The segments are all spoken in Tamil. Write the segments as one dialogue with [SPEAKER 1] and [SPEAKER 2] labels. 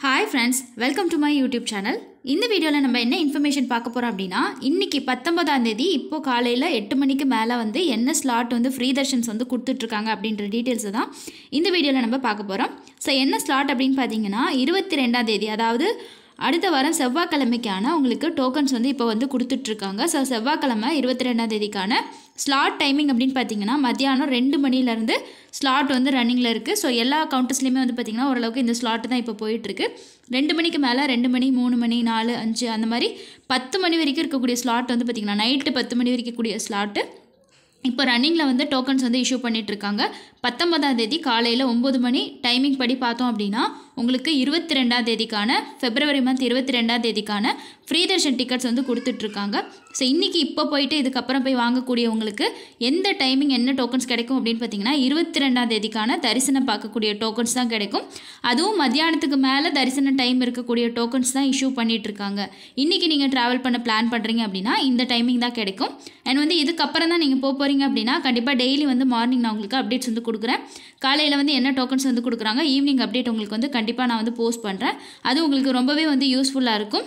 [SPEAKER 1] hi friends welcome to my YouTube channel இந்த வீடியோவில் நம்ம என்ன இன்ஃபர்மேஷன் பார்க்க போகிறோம் அப்படின்னா இன்றைக்கி பத்தொன்பதாம் தேதி இப்போ காலையில் எட்டு மணிக்கு மேலே வந்து என்ன ஸ்லாட் வந்து ஃப்ரீ தர்ஷன்ஸ் வந்து கொடுத்துட்ருக்காங்க அப்படின்ற டீட்டெயில்ஸை தான் இந்த வீடியோவில் நம்ம பார்க்க போகிறோம் ஸோ என்ன ஸ்லாட் அப்படின்னு பார்த்தீங்கன்னா இருபத்தி ரெண்டாம் தேதி அதாவது அடுத்த வாரம் செவ்வாய்க்கிழமைக்கான உங்களுக்கு டோக்கன்ஸ் வந்து இப்போ வந்து கொடுத்துட்ருக்காங்க ஸோ செவ்வாய்க்கிழமை இருபத்தி ரெண்டாம் தேதிக்கான ஸ்லாட் டைமிங் அப்படின்னு பார்த்தீங்கன்னா மத்தியானம் ரெண்டு மணிலேருந்து ஸ்லாட் வந்து ரன்னிங்கில் இருக்குது ஸோ எல்லா கவுண்டர்ஸ்லையுமே வந்து பார்த்திங்கன்னா ஓரளவுக்கு இந்த ஸ்லாட் தான் இப்போ போயிட்டுருக்கு ரெண்டு மணிக்கு மேலே ரெண்டு மணி மூணு மணி நாலு அஞ்சு அந்த மாதிரி பத்து மணி வரைக்கும் இருக்கக்கூடிய ஸ்லாட் வந்து பார்த்திங்கன்னா நைட்டு பத்து மணி வரைக்கும் கூடிய ஸ்லாட்டு இப்போ ரன்னிங்கில் வந்து டோக்கன்ஸ் வந்து இஷ்யூ பண்ணிட்டு இருக்காங்க பத்தொன்பதாம் தேதி காலையில் ஒம்பது மணி டைமிங் படி பார்த்தோம் அப்படின்னா உங்களுக்கு இருபத்தி ரெண்டாம் தேதிக்கான ஃபெப்ரவரி மந்த் இருபத்தி ரெண்டாம் தேதிக்கான ஃப்ரீ தர்ஷன் டிக்கெட்ஸ் வந்து கொடுத்துட்ருக்காங்க ஸோ இன்றைக்கி இப்போ போயிட்டு இதுக்கப்புறம் போய் வாங்கக்கூடியவங்களுக்கு எந்த டைமிங் என்ன டோக்கன்ஸ் கிடைக்கும் அப்படின்னு பார்த்தீங்கன்னா இருபத்தி ரெண்டாம் தேதிக்கான தரிசனம் பார்க்கக்கூடிய டோக்கன்ஸ் தான் கிடைக்கும் அதுவும் மத்தியானத்துக்கு மேலே தரிசன டைம் இருக்கக்கூடிய டோக்கன்ஸ் தான் இஷ்யூ பண்ணிகிட்ருக்காங்க இன்றைக்கி நீங்கள் ட்ராவல் பண்ண பிளான் பண்ணுறீங்க அப்படின்னா இந்த டைமிங் தான் கிடைக்கும் அண்ட் வந்து இதுக்கப்புறம் தான் நீங்கள் போக போகிறீங்க அப்படின்னா கண்டிப்பாக டெய்லி வந்து மார்னிங் நான் உங்களுக்கு அப்டேட்ஸ் வந்து கொடுக்குறேன் காலையில் வந்து என்ன டோக்கன்ஸ் வந்து கொடுக்குறாங்க ஈவினிங் அப்டேட் உங்களுக்கு வந்து கண்டிப்பாக நான் வந்து போஸ்ட் பண்ணுறேன் அது உங்களுக்கு ரொம்பவே வந்து யூஸ்ஃபுல்லாக இருக்கும்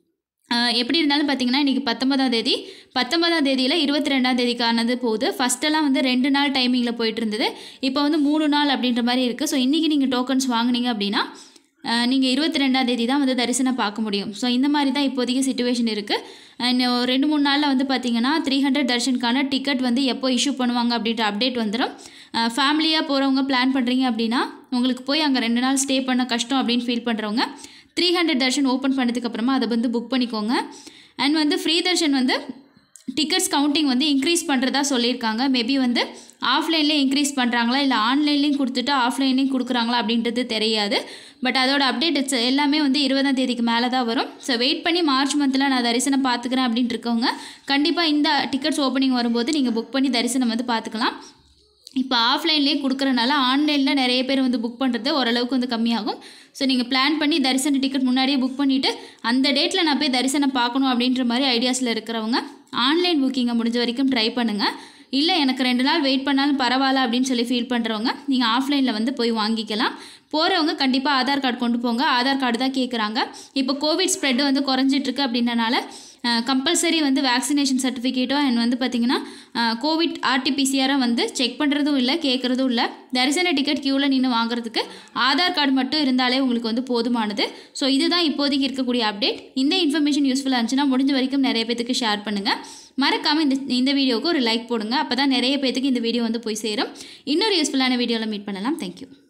[SPEAKER 1] ஆஹ் எப்படி இருந்தாலும் பார்த்தீங்கன்னா இன்றைக்கி பத்தொன்பதாம் தேதி பத்தொன்பதாம் தேதியில் இருபத்தி ரெண்டாம் தேதிக்கானது போகுது ஃபஸ்ட்டெல்லாம் வந்து ரெண்டு நாள் டைமிங்கில் போயிட்டு இருந்தது இப்போ வந்து மூணு நாள் அப்படின்ற மாதிரி இருக்குது ஸோ இன்றைக்கி நீங்கள் டோக்கன்ஸ் வாங்குனீங்க அப்படின்னா நீங்கள் இருபத்தி ரெண்டாம் தேதி தான் வந்து தரிசனம் பார்க்க முடியும் ஸோ இந்த மாதிரி தான் இப்போதைக்கு சுச்சுவேஷன் இருக்குது இன்னும் ரெண்டு மூணு நாளில் வந்து பார்த்தீங்கன்னா த்ரீ ஹண்ட்ரட் தர்ஷனுக்கான டிக்கெட் வந்து எப்போ இஷ்யூ பண்ணுவாங்க அப்படின்ற அப்டேட் வந்துடும் ஃபேமிலியாக போகிறவங்க பிளான் பண்ணுறீங்க அப்படின்னா உங்களுக்கு போய் அங்கே ரெண்டு நாள் ஸ்டே பண்ண கஷ்டம் அப்படின்னு ஃபீல் பண்ணுறவங்க த்ரீ ஹண்ட்ரட் தர்ஷன் ஓப்பன் பண்ணதுக்கப்புறமா அதை வந்து புக் பண்ணிக்கோங்க அண்ட் வந்து ஃப்ரீ தர்ஷன் வந்து டிக்கெட்ஸ் கவுண்டிங் வந்து இன்க்ரீஸ் பண்ணுறதா சொல்லியிருக்காங்க மேபி வந்து ஆஃப்லைன்லேயே இன்க்ரீஸ் பண்ணுறாங்களா இல்லை ஆன்லைன்லேயும் கொடுத்துட்டு ஆஃப்லைன்லேயும் கொடுக்குறாங்களா அப்படின்றது தெரியாது பட் அதோட அப்டேட்ஸ் எல்லாமே வந்து இருபதாம் தேதிக்கு மேலே தான் வரும் ஸோ வெயிட் பண்ணி மார்ச் மந்தில் நான் தரிசனம் பார்த்துக்கிறேன் அப்படின்ட்டு இருக்கவங்க கண்டிப்பாக இந்த டிக்கெட்ஸ் ஓப்பனிங் வரும்போது நீங்கள் புக் பண்ணி தரிசனம் வந்து பார்த்துக்கலாம் இப்போ ஆஃப்லைன்லேயே கொடுக்குறனால ஆன்லைனில் நிறைய பேர் வந்து புக் பண்ணுறது ஓரளவுக்கு வந்து கம்மியாகும் ஸோ நீங்கள் பிளான் பண்ணி தரிசன டிக்கெட் முன்னாடியே புக் பண்ணிவிட்டு அந்த டேட்டில் நான் போய் தரிசனம் பார்க்கணும் அப்படின்ற மாதிரி ஐடியாஸில் இருக்கிறவங்க ஆன்லைன் புக்கிங்கை முடிஞ்ச வரைக்கும் ட்ரை பண்ணுங்கள் இல்லை எனக்கு ரெண்டு நாள் வெயிட் பண்ணாலும் பரவாயில்ல அப்படின்னு சொல்லி ஃபீல் பண்ணுறவங்க நீங்கள் ஆஃப்லைனில் வந்து போய் வாங்கிக்கலாம் போகிறவங்க கண்டிப்பாக ஆதார் கார்டு கொண்டு போங்க ஆதார் கார்டு தான் கேட்குறாங்க இப்போ கோவிட் ஸ்ப்ரெட் வந்து குறைஞ்சிட்ருக்கு அப்படின்றனால கம்பல்சரி வந்து வேக்சினேஷன் சர்டிஃபிகேட்டோ அண்ட் வந்து பார்த்திங்கன்னா கோவிட் ஆர்டிபிசிஆரை வந்து செக் பண்ணுறதும் இல்லை கேட்குறதும் இல்லை தரிசன டிக்கெட் க்யூவில் நின்று வாங்குறதுக்கு ஆதார் கார்டு மட்டும் இருந்தாலே உங்களுக்கு வந்து போதுமானது ஸோ இதுதான் இப்போதைக்கு இருக்கக்கூடிய அப்டேட் இந்த இன்ஃபர்மேஷன் யூஸ்ஃபுல்லாக இருந்துச்சுன்னா முடிஞ்ச வரைக்கும் நிறைய பேத்துக்கு ஷேர் பண்ணுங்கள் மறக்காமல் இந்த இந்த வீடியோவுக்கு ஒரு லைக் போடுங்க அப்போ தான் நிறைய பேத்துக்கு இந்த வீடியோ வந்து போய் சேரும் இன்னொரு யூஸ்ஃபுல்லான வீடியோவில் மீட் பண்ணலாம் தேங்க்யூ